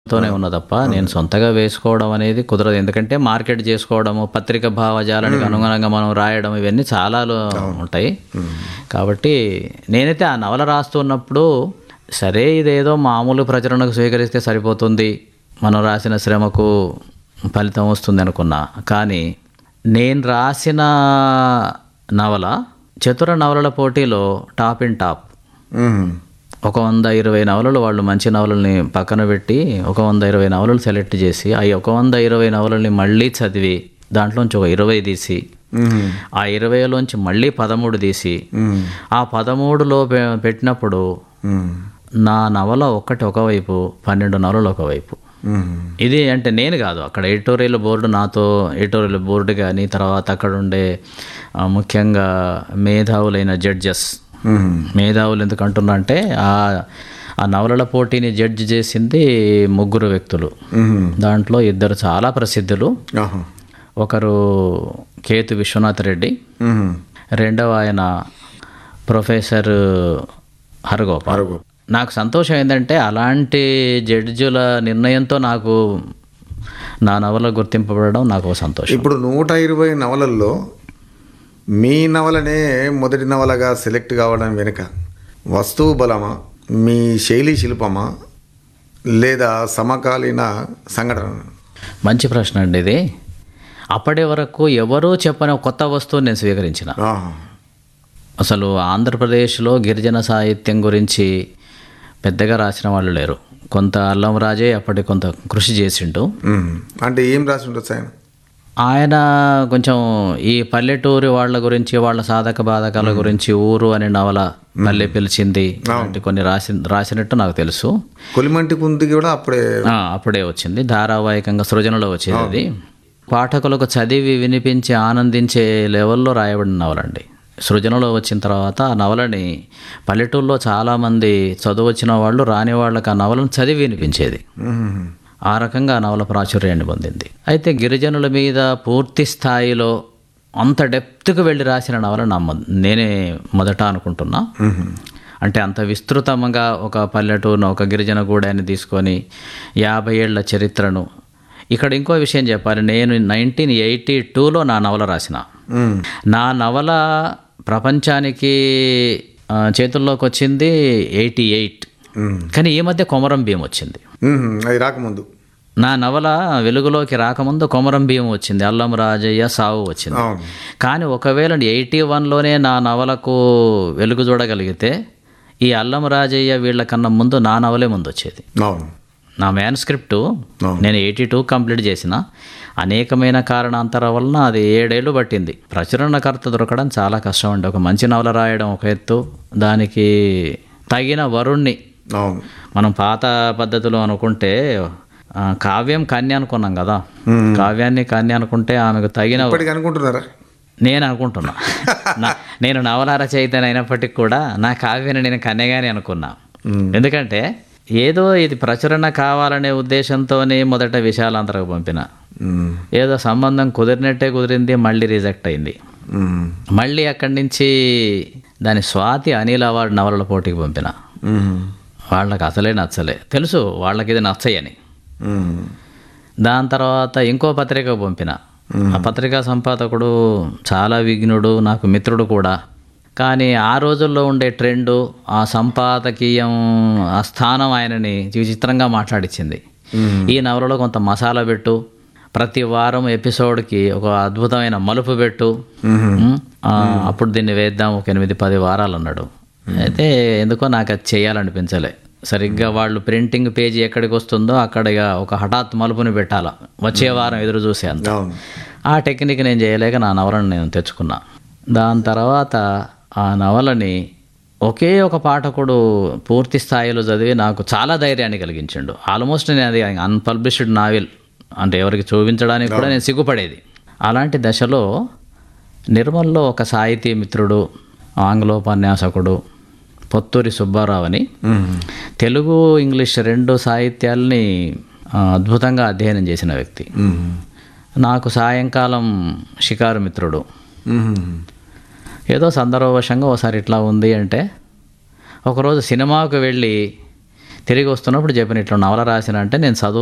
తోనే ఉన్న తప్ప నేను సొంతగా వేసుకోవడం అనేది కుదరదు ఎందుకంటే మార్కెట్ చేసుకోవడము పత్రిక భావజాలానికి అనుగుణంగా మనం రాయడం ఇవన్నీ చాలా లో- ఉంటాయి కాబట్టి నేనైతే ఆ నవల రాస్తున్నప్పుడు సరే ఇదేదో మామూలు ప్రచురణకు స్వీకరిస్తే సరిపోతుంది మనం రాసిన శ్రమకు ఫలితం వస్తుంది అనుకున్నా కానీ నేను రాసిన నవల చతుర నవలల పోటీలో టాప్ ఇన్ టాప్ మ్మ్. ఒక వంద ఇరవై నవలలు వాళ్ళు మంచి నవలల్ని పక్కన పెట్టి ఒక వంద ఇరవై నవలలు సెలెక్ట్ చేసి ఆ ఒక వంద ఇరవై నవలల్ని మళ్ళీ చదివి దాంట్లోంచి ఒక ఇరవై తీసి మ్మ్. ఆ ఇరవైలోంచి మళ్ళీ పదమూడు తీసి మ్మ్. ఆ పదమూడులో పె- పెట్టినప్పుడు మ్మ్. నా నవల ఒక్కటి ఒకవైపు పన్నెండు నవలలు ఒకవైపు మ్మ్. ఇది అంటే నేను కాదు అక్కడ ఎడిటోరియల్ బోర్డు నాతో ఎడిటోరియల్ బోర్డు కానీ తర్వాత అక్కడ ఉండే ఆ, ముఖ్యంగా మేధావులైన జడ్జెస్ మ్మ్. మేధావులు ఎందుకు అంటున్నా అంటే ఆ ఆ నవలల పోటీని జడ్జి చేసింది ముగ్గురు వ్యక్తులు మ్మ్. దాంట్లో ఇద్దరు చాలా ప్రసిద్ధులు ఆహా. ఒకరు కేతు విశ్వనాథ్ రెడ్డి మ్మ్. రెండవ ఆయన ప్రొఫెసర్ హరగోపాల్ అరుగు. నాకు సంతోషం ఏంటంటే అలాంటి జడ్జుల నిర్ణయంతో నాకు నా నవల గుర్తింపబడడం నాకు ఒక సంతోషం ఇప్పుడు నూట ఇరవై నవలల్లో మీ నవలనే మొదటి నవలగా సెలెక్ట్ కావడం వెనుక వస్తువు బలమా మీ శైలి శిల్పమా లేదా సమకాలీన సంఘటన మంచి ప్రశ్న అండి ఇది అప్పటి వరకు ఎవరూ చెప్పని ఒక కొత్త వస్తువుని నేను స్వీకరించిన ఆహా. అసలు ఆంధ్రప్రదేశ్లో గిరిజన సాహిత్యం గురించి పెద్దగా రాసిన వాళ్ళు లేరు కొంత అల్లం రాజే అప్పటి కొంత కృషి చేసిండు మ్మ్. అంటే ఏం రాసి ఉండొచ్చు ఆయన ఆయన కొంచెం ఈ పల్లెటూరి వాళ్ళ గురించి వాళ్ళ సాధక బాధకాల గురించి ఊరు అనే నవల పల్లె పిలిచింది అలాంటి కొన్ని రాసి రాసినట్టు నాకు తెలుసు కొలిమంటి కుంది కూడా అప్పుడే ఆ, అప్పుడే వచ్చింది ధారావాహికంగా సృజనలో వచ్చేది అది పాఠకులకు చదివి వినిపించి ఆనందించే లెవెల్లో రాయబడిన నవలండి సృజనలో వచ్చిన తర్వాత ఆ నవలని పల్లెటూరులో చాలామంది చదువు వచ్చిన వాళ్ళు రాని వాళ్ళకి ఆ నవలను చదివి వినిపించేది మ్మ్. ఆ రకంగా ఆ నవల ప్రాచుర్యాన్ని పొందింది అయితే గిరిజనుల మీద పూర్తి స్థాయిలో అంత డెప్త్కి వెళ్ళి రాసిన నవల నా మొ- నేనే మొదట అనుకుంటున్నా మ్మ్. అంటే అంత విస్తృతంగా ఒక పల్లెటూరును ఒక గిరిజన గూడాన్ని తీసుకొని యాభై ఏళ్ల చరిత్రను ఇక్కడ ఇంకో విషయం చెప్పాలి నేను నైన్టీన్ ఎయిటీ టూలో నా నవల రాసిన మ్మ్. నా నవల ప్రపంచానికి ఆ, చేతుల్లోకి వచ్చింది ఎయిటీ ఎయిట్ మ్మ్. కానీ ఈ మధ్య కొమరం భీం వచ్చింది మ్మ్. అది రాకముందు నా నవల వెలుగులోకి రాకముందు కొమరం భీం వచ్చింది అల్లం రాజయ్య సావు వచ్చింది అవును కానీ ఒకవేళ ఎయిటీ వన్లోనే నా నవలకు వెలుగు చూడగలిగితే ఈ అల్లం రాజయ్య వీళ్ళకన్నా ముందు నా నవలే ముందు వచ్చేది అవును నా మ్యాన్స్క్రిప్ట్ అవును. నేను ఎయిటీ టూ కంప్లీట్ చేసిన అనేకమైన కారణాంతర వలన అది ఏడేళ్ళు పట్టింది ప్రచురణకర్త దొరకడం చాలా కష్టం అండి ఒక మంచి నవల రాయడం ఒక ఎత్తు దానికి తగిన వరుణ్ణి అవును మనం పాత పద్ధతిలో అనుకుంటే ఆ, కావ్యం కన్య అనుకున్నాం కదా కావ్యాన్ని కన్య అనుకుంటే ఆమెకు తగిన ఇప్పటికి అనుకుంటున్నారా నేను అనుకుంటున్నా నా- నేను నవల రచయితని అయినప్పటికీ కూడా నా కావ్యాన్ని నేను కన్యగానే అనుకున్నా ఎందుకంటే ఏదో ఇది ప్రచురణ కావాలనే ఉద్దేశంతోనే మొదట విశాలాంతరకు పంపిన మ్మ్. ఏదో సంబంధం కుదిరినట్టే కుదిరింది మళ్ళీ రిజెక్ట్ అయింది మ్మ్. మళ్ళీ అక్కడి నుంచి దాని స్వాతి అనిల్ అవార్డు నవలల పోటీకి పంపిన మ్మ్. వాళ్ళకి అసలే నచ్చలే తెలుసు వాళ్ళకి ఇది నచ్చయని మ్మ్. దాని తర్వాత ఇంకో పత్రిక పంపిన ఆ పత్రికా సంపాదకుడు చాలా విఘ్నుడు నాకు మిత్రుడు కూడా కానీ ఆ రోజుల్లో ఉండే ట్రెండు ఆ సంపాదకీయం ఆ స్థానం ఆయనని విచిత్రంగా మాట్లాడించింది ఈ నవలలో కొంత మసాలా పెట్టు ప్రతి వారం ఎపిసోడ్కి ఒక అద్భుతమైన మలుపు పెట్టు ఉమ్, ఆ, అప్పుడు దీన్ని వేద్దాం ఒక ఎనిమిది పది వారాలు అన్నాడు అయితే ఎందుకో నాకు అది చేయాలనిపించలే సరిగ్గా వాళ్ళు ప్రింటింగ్ పేజీ ఎక్కడికి వస్తుందో అక్కడ ఇక ఒక హఠాత్ మలుపుని పెట్టాలా వచ్చే వారం ఎదురు చూసే అంత అవును ఆ టెక్నిక్ నేను చేయలేక నా నవలను నేను తెచ్చుకున్నా దాని తర్వాత ఆ నవలని ఒకే ఒక పాఠకుడు పూర్తి స్థాయిలో చదివి నాకు చాలా ధైర్యాన్ని కలిగించిండు ఆల్మోస్ట్ నేను అది అన్పబ్లిష్డ్ నావెల్ అంటే ఎవరికి చూపించడానికి కూడా నేను సిగ్గుపడేది అలాంటి దశలో నిర్మల్లో ఒక సాహితీ మిత్రుడు ఆంగ్లోపన్యాసకుడు పొత్తూరి సుబ్బారావు అని తెలుగు ఇంగ్లీష్ రెండు సాహిత్యాల్ని ఆ, అద్భుతంగా అధ్యయనం చేసిన వ్యక్తి మ్మ్. నాకు సాయంకాలం షికారు మిత్రుడు మ్మ్. ఏదో సందర్భవశంగా ఒకసారి ఇట్లా ఉంది అంటే ఒకరోజు సినిమాకు వెళ్ళి తిరిగి వస్తున్నప్పుడు చెప్పిన ఇట్లా నవల రాసిన అంటే నేను చదువు